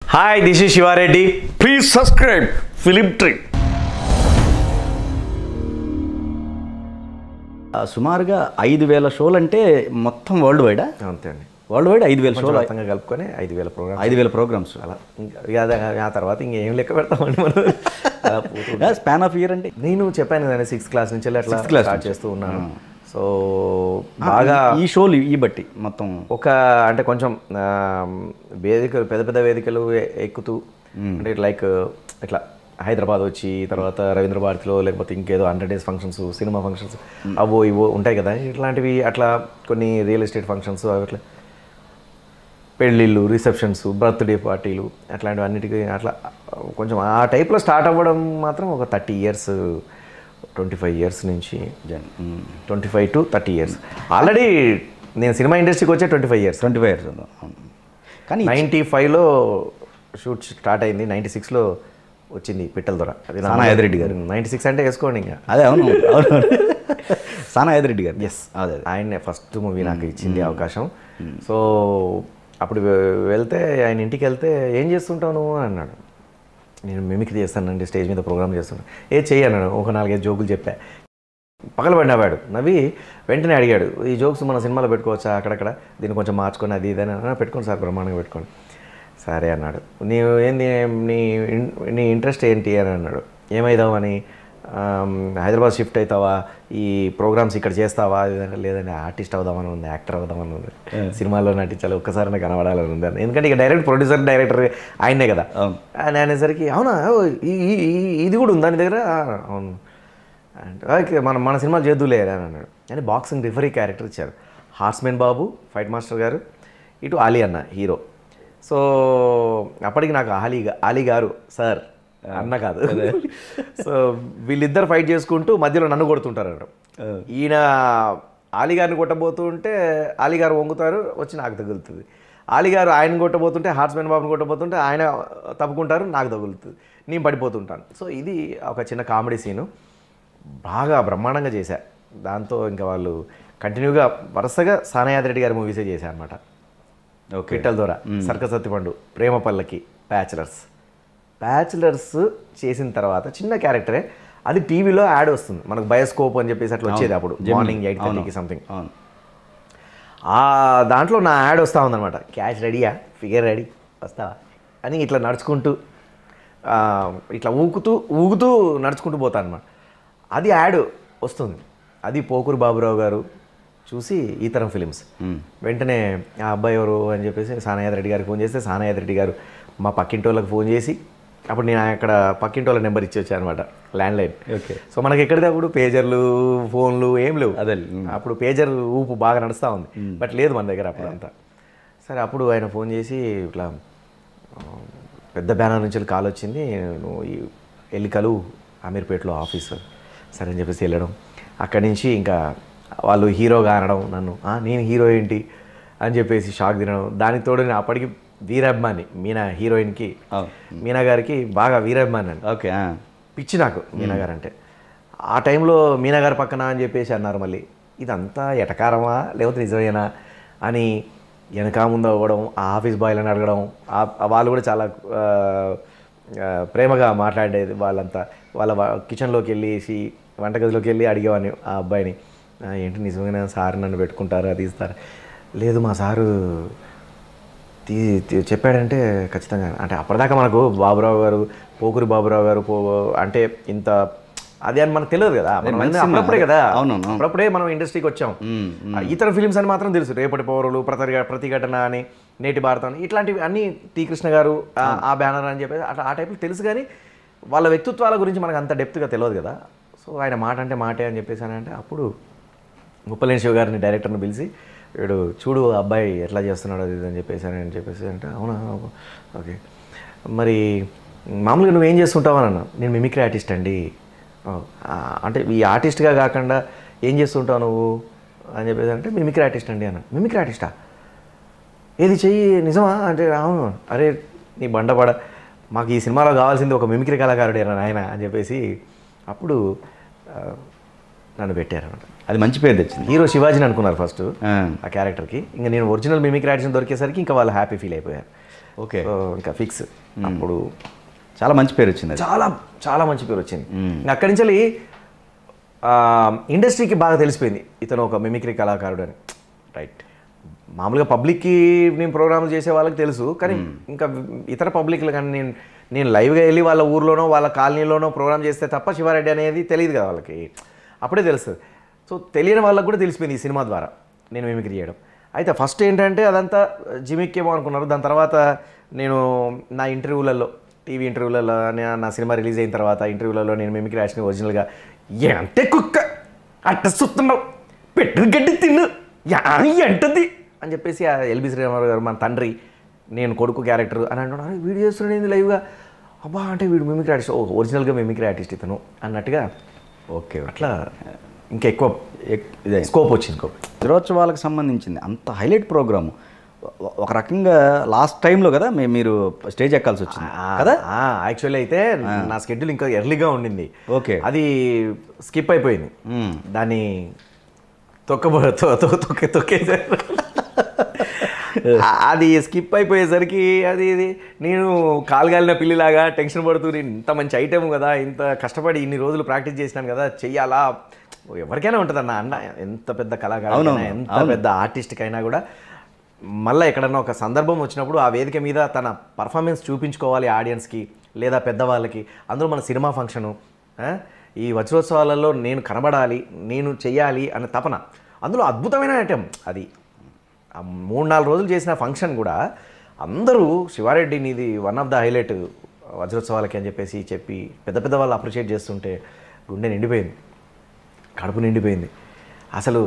Hi this is Shiva Reddy please subscribe film trick ఆ, సుమారుగా ఐదు వేల షోలు అంటే మొత్తం వరల్డ్ వైడా అంతే అండి వరల్డ్ వైడ్ ఐదు వేల షోలు మొత్తంగా కలుపుకొని ఐదు వేల ప్రోగ్రామ్ ఐదు వేల ప్రోగ్రామ్స్ అలా ఇంకా ఇక అదే- ఆ తర్వాత ఇంకేం లెక్క పెడతామండి మనం అలా పోతూ స్పాన్ ఆఫ్ ఇయర్ అంటే నేను చెప్పాను కదండి సిక్స్త్ క్లాస్ నుంచి వెళ్ళి అట్లా Sixth class స్టార్ట్ చేస్తూ ఉన్నాను సో బాగా ఈ షోలు ఈ బట్టి మొత్తం ఒక అంటే కొంచెం ఆ, వేదికలు పెద్ద పెద్ద వేదికలు ఎ- ఎక్కుతూ అంటే లైక్ ఇట్లా హైదరాబాద్ వచ్చి తర్వాత రవీంద్ర భారతిలో లేకపోతే ఇంకేదో hundred days functions cinema functions అవో ఇవో ఉంటాయి కదా ఇట్లాంటివి అట్లా కొన్ని రియల్ ఎస్టేట్ ఫంక్షన్స్ అవి అట్లా పెళ్ళిళ్ళు రిసెప్షన్స్ బర్త్డే పార్టీలు అట్లాంటివి అన్నిటికీ అట్లా కొంచెం ఆ టైప్లో స్టార్ట్ అవ్వడం మాత్రం ఒక thirty years twenty five years నుంచి జన్ twenty five to thirty years already నేను సినిమా ఇండస్ట్రీకి వచ్చే twenty five years twenty five years కానీ నైంటీ ఫైవ్లో షూట్ స్టార్ట్ అయింది నైంటీ సిక్స్లో వచ్చింది పిట్టల దొర అది సానా యాదిరెడ్డి గారు. నైంటీ సిక్స్ అంటే వేసుకోండి ఇంకా అదే అవును అవును సానా యాదిరెడ్డి గారు ఎస్ అదే అదే ఆయనే ఫస్ట్ మూవీ నాకు ఇచ్చింది అవకాశం సో అప్పుడు వె- వెళ్తే ఆయన ఇంటికి వెళ్తే ఏం చేస్తుంటావు నువ్వు అని అన్నాడు నేను మిమిక్రీ చేస్తానండి స్టేజ్ మీద ప్రోగ్రామ్ చేస్తున్నాను ఏ చెయ్యి అన్నాడు ఒక నాలుగైదు జోకులు చెప్పా పగలబడి నవ్వాడు నవ్వి వెంటనే అడిగాడు ఈ జోక్స్ మన సినిమాలో పెట్టుకోవచ్చా అక్కడక్కడ దీన్ని కొంచెం మార్చుకొని అది ఇది అని అన్నా, పెట్టుకోండి సార్ బ్రహ్మాండంగా పెట్టుకోండి సరే అన్నాడు నీవు ఏంది నీ ఇన్- నీ ఇంట్రెస్ట్ ఏంటి అని అన్నాడు ఏమైదామని ఆమ్, హైదరాబాద్ షిఫ్ట్ అవుతావా ఈ ప్రోగ్రామ్స్ ఇక్కడ చేస్తావా ఇది అంటే, లేదండి ఆర్టిస్ట్ అవుదామని ఉంది యాక్టర్ అవుదామని ఉంది సినిమాలో నటించాలి ఒక్కసారి నాకు కనబడాలని ఉంది అని. ఎందుకంటే ఇక డైరెక్ట్ ప్రొడ్యూసర్ డైరెక్టర్ ఆయనే కదా అవును. అని అనేసరికి అవునా ఓ, ఈ- ఈ- ఈ- ఇది కూడా ఉందా నీ దగ్గర "ఆ, అవును అంటే ఓకే మనం మన సినిమాలు చేద్దులే అని అన్నాడు అని బాక్సింగ్ రిఫరీ క్యారెక్టర్ ఇచ్చారు హార్స్మెన్ బాబు ఫైట్ మాస్టర్ గారు ఇటు ఆలీ అన్న హీరో సో అప్పటికి నాకు ఆలీ గా- ఆలీ గారు సార్ అన్న కాదు సో వీళ్ళిద్దరు ఫైట్ చేసుకుంటూ మధ్యలో నన్ను కొడుతుంటారు అన్నాడు ఈయన ఆలీ గారిని కొట్టబోతుంటే ఆలీ గారు వంగుతారు వచ్చి నాకు తగులుతుంది ఆలీ గారు ఆయన కొట్టబోతుంటే హార్స్మెన్ బాబుని కొట్టబోతుంటే ఆయన తప్పుకుంటారు నాకు తగులుతుంది నేను పడిపోతుంటాను సో ఇది ఒక చిన్న కామెడీ సీను బాగా బ్రహ్మాండంగా చేశా దాంతో ఇంకా వాళ్ళు కంటిన్యూగా వరుసగా సానయాదిరెడ్డి గారి మూవీసే చేశా అనమాట ఓకే పిట్టల ద్వారా సర్కస్ సత్తిపండు ప్రేమ పల్లకి బ్యాచులర్స్ బ్యాచులర్స్ చేసిన తర్వాత చిన్న క్యారెక్టరే అది టీవీలో యాడ్ వస్తుంది మనకు బయోస్కోప్ అని చెప్పేసి అట్లా వచ్చేది అప్పుడు మార్నింగ్ ఎయిట్ థర్టీకి సంథింగ్ అవును ఆ దాంట్లో నా యాడ్ వస్తూ ఉందన్నమాట క్యాష్ రెడీయా ఫిగర్ రెడీ వస్తావా అని ఇట్లా నడుచుకుంటూ ఆ, ఇట్లా ఊగుతూ ఊగుతూ నడుచుకుంటూ పోతాను అనమాట అది యాడ్ వస్తుంది అది పోకూరు బాబురావు గారు చూసి ఈ తరం ఫిలిమ్స్ వెంటనే ఆ అబ్బాయి ఎవరు అని చెప్పేసి సానయాద్ రెడ్డి గారికి ఫోన్ చేస్తే సానయాద్ రెడ్డి గారు మా పక్కింటి వాళ్ళకి ఫోన్ చేసి అప్పుడు నేను అక్కడ పక్కింటి వాళ్ళ నెంబర్ ఇచ్చి వచ్చాను అనమాట ల్యాండ్ లైన్ ఓకే. సో మనకి ఎక్కడిది అప్పుడు పేజర్లు ఫోన్లు ఏం లేవు అదే. అప్పుడు పేజర్ ఊపు బాగా నడుస్తూ ఉంది బట్ లేదు మన దగ్గర అప్పుడు అంతా సరే అప్పుడు ఆయన ఫోన్ చేసి ఇట్లా ఆ, పెద్ద బ్యానర్ నుంచి వెళ్ళి కాల్ వచ్చింది నువ్వు ఈ వెళ్ళి కలు అమీర్పేటలో ఆఫీస్ సరే అని చెప్పేసి వెళ్ళడం అక్కడి నుంచి ఇంకా వాళ్ళు హీరోగా అనడం నన్ను "ఆ, నేను హీరో ఏంటి అని చెప్పేసి షాక్ తినడం దానికి తోడు నేను అప్పటికి వీరాభిమాని మీనా హీరోయిన్కి అవును. మీనా గారికి బాగా వీరాభిమాని అండి ఓకే ఆ. పిచ్చి నాకు మీనా గారు అంటే ఆ టైంలో మీనా గారి పక్కన అని చెప్పేసి అన్నారు మళ్ళీ ఇదంతా ఎటకారమా లేకపోతే నిజమేనా అని వెనక ముందు అవ్వడం ఆ ఆఫీస్ బాయ్లను అడగడం ఆ- ఆ వాళ్ళు కూడా చాలా ఆ, ఆ, ప్రేమగా మాట్లాడేది వాళ్ళంతా వాళ్ళ వ- కిచెన్లోకి వెళ్ళేసి వంటగదిలోకి వెళ్ళి అడిగేవాడిని ఆ అబ్బాయిని "ఆ, ఏంటి నిజమైన సార్ నన్ను పెట్టుకుంటారు అది ఇస్తారు లేదు మా సారు తీ తీ- చెప్పాడంటే ఖచ్చితంగా అంటే అప్పటిదాకా మనకు బాబురావు గారు పోకూరి బాబురావు గారు పో అంటే ఇంత అది అని మనకు తెలియదు కదా మనం మంచి అన్నీ సినిమా. అప్పుడప్పుడే కదా అవును, అవును. అప్పుడప్పుడే మనం ఇండస్ట్రీకి వచ్చాం ఆ, ఇతర ఫిలిమ్స్ అని మాత్రం తెలుసు రేపటి పౌరులు ప్రతి ప్రతిఘటన అని నేటి భారతం అని ఇట్లాంటివి అన్నీ టీ కృష్ణ గారు ఆ- ఆ బ్యానర్ అని చెప్పేసి అట్లా ఆ టైప్లో తెలుసు కానీ వాళ్ళ వ్యక్తిత్వాల గురించి మనకు అంత డెప్త్గా తెలియదు కదా సో ఆయన మాట అంటే మాటే అని చెప్పేసి అని అంటే అప్పుడు ముప్పలేని శివ గారిని డైరెక్టర్ని పిలిచి వీడు చూడు ఆ అబ్బాయి ఎట్లా చేస్తున్నాడు అది ఇది అని చెప్పేసి అని చెప్పేసి అంటే అవునా ఓకే మరి మామూలుగా నువ్వు ఏం చేస్తుంటావు అని అన్నా నేను మిమిక్రీ ఆర్టిస్ట్ అండి "ఓ, ఆ, అంటే ఈ ఆర్టిస్ట్గా కాకుండా ఏం చేస్తుంటావు నువ్వు అని చెప్పేసి అంటే మిమిక్రీ ఆర్టిస్ట్ అండి అన్న మిమిక్రీ ఆర్టిస్టా ఏది చెయ్యి నిజమా అంటే అవును అరే నీ బండపడ మాకు ఈ సినిమాలో కావాల్సింది ఒక మిమిక్రీ కళాకారుడేనా నాయన అని చెప్పేసి అప్పుడు ఆ, నన్ను పెట్టారు అనమాట అది మంచి పేరు తెచ్చింది హీరో శివాజీని అనుకున్నారు ఫస్ట్ ఆ. ఆ క్యారెక్టర్కి ఇంకా నేను ఒరిజినల్ మిమిక్రీ ఆర్టిస్ట్ దొరికేసరికి ఇంకా వాళ్ళు హ్యాపీ ఫీల్ అయిపోయారు ఓకే సో ఇంకా ఫిక్స్ అప్పుడు చాలా మంచి పేరు వచ్చింది అది చాలా చాలా మంచి పేరు వచ్చింది ఇంకా అక్కడి నుంచి వెళ్ళి, ఆ, ఇండస్ట్రీకి బాగా తెలిసిపోయింది ఇతను ఒక మిమిక్రీ కళాకారుడు అని రైట్ మామూలుగా పబ్లిక్కి నేను ప్రోగ్రామ్లు చేసే వాళ్ళకి తెలుసు కానీ ఇంకా ఇతర పబ్లిక్లు కానీ నేను నేను లైవ్గా వెళ్ళి వాళ్ళ ఊర్లోనో వాళ్ళ కాలనీలోనో ప్రోగ్రామ్ చేస్తే తప్ప శివారెడ్డి అనేది తెలియదు కదా వాళ్ళకి అప్పుడే తెలుస్తుంది సో తెలియని వాళ్ళకి కూడా తెలిసిపోయింది ఈ సినిమా ద్వారా నేను మిమిక్రీ చేయడం అయితే ఫస్ట్ ఏంటంటే అదంతా జిమిక్కేమో అనుకున్నారు దాని తర్వాత నేను నా ఇంటర్వ్యూలలో టీవీ ఇంటర్వ్యూలలో నే- నా సినిమా రిలీజ్ అయిన తర్వాత ఇంటర్వ్యూలలో నేను మిమిక్రీ యాక్షన్ ఒరిజినల్గా అంటే కుక్క అట్ట సుత్తున్నావు పెట్టు గడ్డి తిన్ను యా ఎంటది అని చెప్పేసి ఆ ఎల్బి శ్రీరామారావు గారు మన తండ్రి నేను కొడుకు క్యారెక్టర్ అని అంటున్నాను వీడియో చేస్తున్నాడు లైవ్గా అబ్బా అంటే వీడు మిమిక్రీ ఆర్టిస్ట్ ఓ ఒరిజినల్గా మిమిక్రీ ఆర్టిస్ట్ ఇతను అన్నట్టుగా ఓకే అట్లా ఇంకా ఎక్కువ ఎక్- ఇదే స్కోప్ వచ్చింది స్కోప్ దినోత్సవాలకు సంబంధించింది అంత హైలైట్ ప్రోగ్రాము ఒ- ఒక రకంగా లాస్ట్ టైంలో కదా మే- మీరు స్టేజ్ ఎక్కాల్సి వచ్చింది కదా యాక్చువల్లీ అయితే నా స్కెడ్యూల్ ఇంకా ఎర్లీగా ఉండింది ఓకే. అది స్కిప్ అయిపోయింది మ్మ్. దాన్ని తొక్కబో తొ- తొ- తొక్కే తొక్కేసారు అది స్కిప్ అయిపోయేసరికి అది ఇది నేను కాలుగాలిన పిల్లిలాగా టెన్షన్ పడుతూ నేను ఇంత మంచి ఐటెం కదా ఇంత కష్టపడి ఇన్ని రోజులు ప్రాక్టీస్ చేసినాను కదా చెయ్యాలా ఎవరికైనా ఉంటుంది అన్న అన్న ఎంత పెద్ద కళాకారు అవునవును. ఎంత పెద్ద ఆర్టిస్ట్కి అయినా కూడా మళ్ళీ ఎక్కడన్నా ఒక సందర్భం వచ్చినప్పుడు ఆ వేదిక మీద తన పర్ఫార్మెన్స్ చూపించుకోవాలి ఆడియన్స్కి లేదా పెద్దవాళ్ళకి అందులో మన సినిమా ఫంక్షను ఆ, ఈ వజ్రోత్సవాలలో నేను కనబడాలి నేను చెయ్యాలి అనే తపన అందులో అద్భుతమైన ఐటెం అది ఆ మూడు నాలుగు రోజులు చేసిన ఫంక్షన్ కూడా అందరూ శివారెడ్డి నీది వన్ ఆఫ్ ద హైలైట్ వజ్రోత్సవాలకి అని చెప్పేసి చెప్పి పెద్ద పెద్ద వాళ్ళు అప్రిషియేట్ చేస్తుంటే గుండె నిండిపోయింది కడుపు నిండిపోయింది అసలు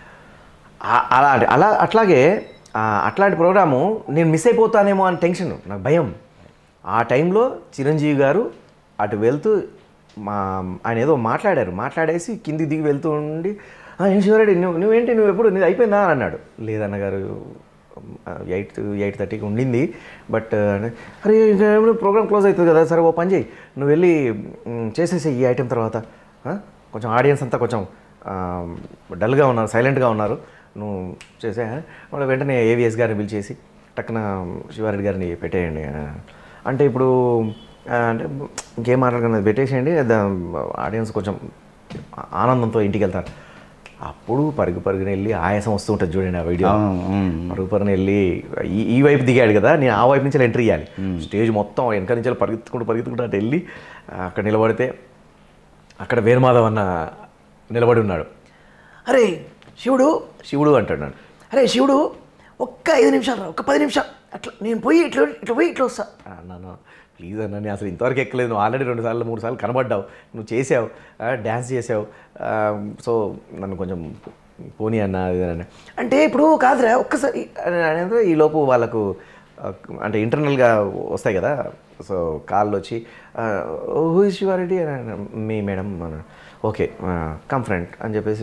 ఆ- అలా అలా అట్లాగే ఆ, అట్లాంటి ప్రోగ్రాము నేను మిస్ అయిపోతానేమో అని టెన్షన్ నాకు భయం ఆ టైంలో చిరంజీవి గారు అటు వెళ్తూ మా ఆయన ఏదో మాట్లాడారు మాట్లాడేసి కింది దిగి వెళ్తూ ఉండి "ఆ, ఏం శివరెడ్డి నువ్వు నువ్వేంటి నువ్వు ఎప్పుడు నీది అయిపోయిందా అని అన్నాడు లేదన్న గారు ఎయిట్ ఎయిట్ థర్టీకి ఉండింది బట్ అరే ప్రోగ్రామ్ క్లోజ్ అవుతుంది కదా సరే ఓ పని చేయి నువ్వు వెళ్ళి మ్, చేసేసి ఈ ఐటెం తర్వాత ఆ? కొంచెం ఆడియన్స్ అంతా కొంచెం డల్గా ఉన్నారు సైలెంట్గా ఉన్నారు నువ్వు చేసే మళ్ళీ వెంటనే ఏవిఎస్ గారిని పిలిచేసి టక్కున శివారెడ్డి గారిని పెట్టేయండి ఆ, అంటే ఇప్పుడు ఆ, అంటే ఇంకేం మాట్లాడుకున్నది పెట్టేసేయండి ఆడియన్స్ కొంచెం ఆనందంతో ఇంటికి వెళ్తారు అప్పుడు పరుగు పరుగున వెళ్ళి ఆయాసం వస్తూ ఉంటుంది చూడండి ఆ వీడియో అవును, ఉమ్. పరుగు పరుగున వెళ్ళి ఈ ఈ వైపు దిగాడు కదా నేను ఆ వైపు నుంచి ఎంట్రీ ఇవ్వాలి స్టేజ్ మొత్తం వెనక నుంచి వెళ్ళి పరిగెత్తుకుంటూ పరిగెత్తుకుంటూ అటు వెళ్ళి ఆ, అక్కడ నిలబడితే అక్కడ వేణుమాధవ్ అన్న నిలబడి ఉన్నాడు అరే శివుడు శివుడు అంటాడు నన్ను అరే శివుడు ఒక్క ఐదు నిమిషాలు రా ఒక్క పది నిమిషాలు అట్లా నేను పోయి ఇట్లా ఇట్లా పోయి ఇట్లా వస్తా అన్నాను ప్లీజ్ అన్న నేను అసలు ఇంతవరకు ఎక్కలేదు నువ్వు ఆల్రెడీ రెండు సార్లు మూడు సార్లు కనబడ్డావు నువ్వు చేసావు డ్యాన్స్ చేసావు ఆ, సో నన్ను కొంచెం పోనీ అన్న అది ఇది అని అంటే ఇప్పుడు కాదురా ఒక్కసారి అని అనేది ఈ లోపు వాళ్ళకు ఆ, అంటే ఇంటర్నల్గా వస్తాయి కదా సో కాళ్ళు వచ్చి హూ ఇస్ శివారెడ్డి అని అన్నాను. మీ మేడం అన్నాడు. ఓకే కమ్ ఫ్రెండ్ అని చెప్పేసి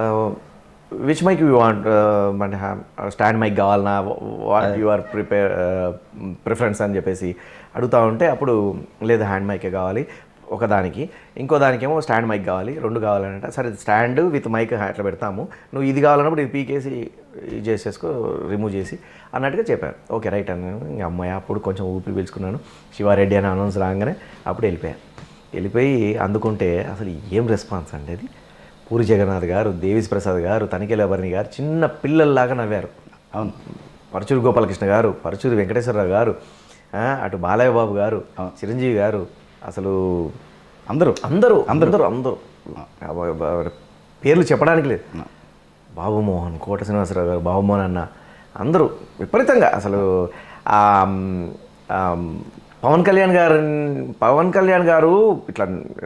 విచ్ మైక్ యూ వాంట్ అంటే స్టాండ్ మైక్ కావాలన్నా what you are prepare preference అని చెప్పేసి అడుగుతా ఉంటే అప్పుడు లేదు హ్యాండ్ మైకే కావాలి ఒకదానికి ఇంకో దానికేమో స్టాండ్ మైక్ కావాలి రెండు కావాలంటే సరే స్టాండ్ విత్ మైక్ అట్లా పెడతాము నువ్వు ఇది కావాలన్నప్పుడు ఇది పీకేసి ఇది చేసేసుకో రిమూవ్ చేసి అన్నట్టుగా చెప్పారు ఓకే రైట్ అన్నాను ఇంక అమ్మాయి అప్పుడు కొంచెం ఊపిరి పీల్చుకున్నాను శివారెడ్డి అని అనౌన్స్ రాగానే అప్పుడు వెళ్ళిపోయాను వెళ్ళిపోయి అందుకుంటే అసలు ఏం రెస్పాన్స్ అండి అది పూరి జగన్నాథ్ గారు దేవిస్ ప్రసాద్ గారు తనిఖీల భరణి గారు చిన్న పిల్లల్లాగా నవ్వారు అవును పరచూరి గోపాలకృష్ణ గారు పరచూరి వెంకటేశ్వరరావు గారు ఆ, అటు బాలయ్య బాబు గారు చిరంజీవి గారు అసలు అందరూ అందరూ అందరూ అందరూ అబ్బ- అబ్బ- పేర్లు చెప్పడానికి లేదు బాబు మోహన్ కోట శ్రీనివాసరావు గారు బాబు మోహన్ అన్న అందరూ విపరీతంగా అసలు ఆ, ఆ, పవన్ కళ్యాణ్ గారు పవన్ కళ్యాణ్ గారు ఇట్లా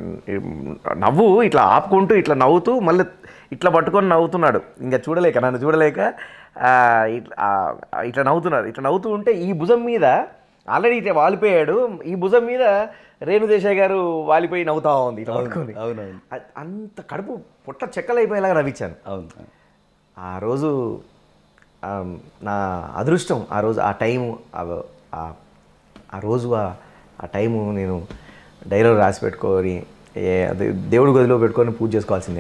నవ్వు ఇట్లా ఆపుకుంటూ ఇట్లా నవ్వుతూ మళ్ళీ ఇట్లా పట్టుకొని నవ్వుతున్నాడు ఇంకా చూడలేక నన్ను చూడలేక ఆ, ఇట్లా ఆ, ఇట్లా నవ్వుతున్నారు ఇట్లా నవ్వుతూ ఉంటే ఈ భుజం మీద ఆల్రెడీ ఇట్లా వాలిపోయాడు ఈ భుజం మీద రేణుదేశాయ్ గారు వాలిపోయి నవ్వుతా ఉంది ఇట్లా పట్టుకొని అవునవును అ- అంత కడుపు పుట్ట చెక్కలైపోయేలాగా నవ్వించాను అవును ఆ రోజు ఆ, నా అదృష్టం ఆ రోజు ఆ టైము ఆ- ఆ- ఆ రోజు ఆ- ఆ టైము నేను డైరీలో రాసి పెట్టుకొని ఏ అది దేవుడి గదిలో పెట్టుకొని పూజ చేసుకోవాల్సిందే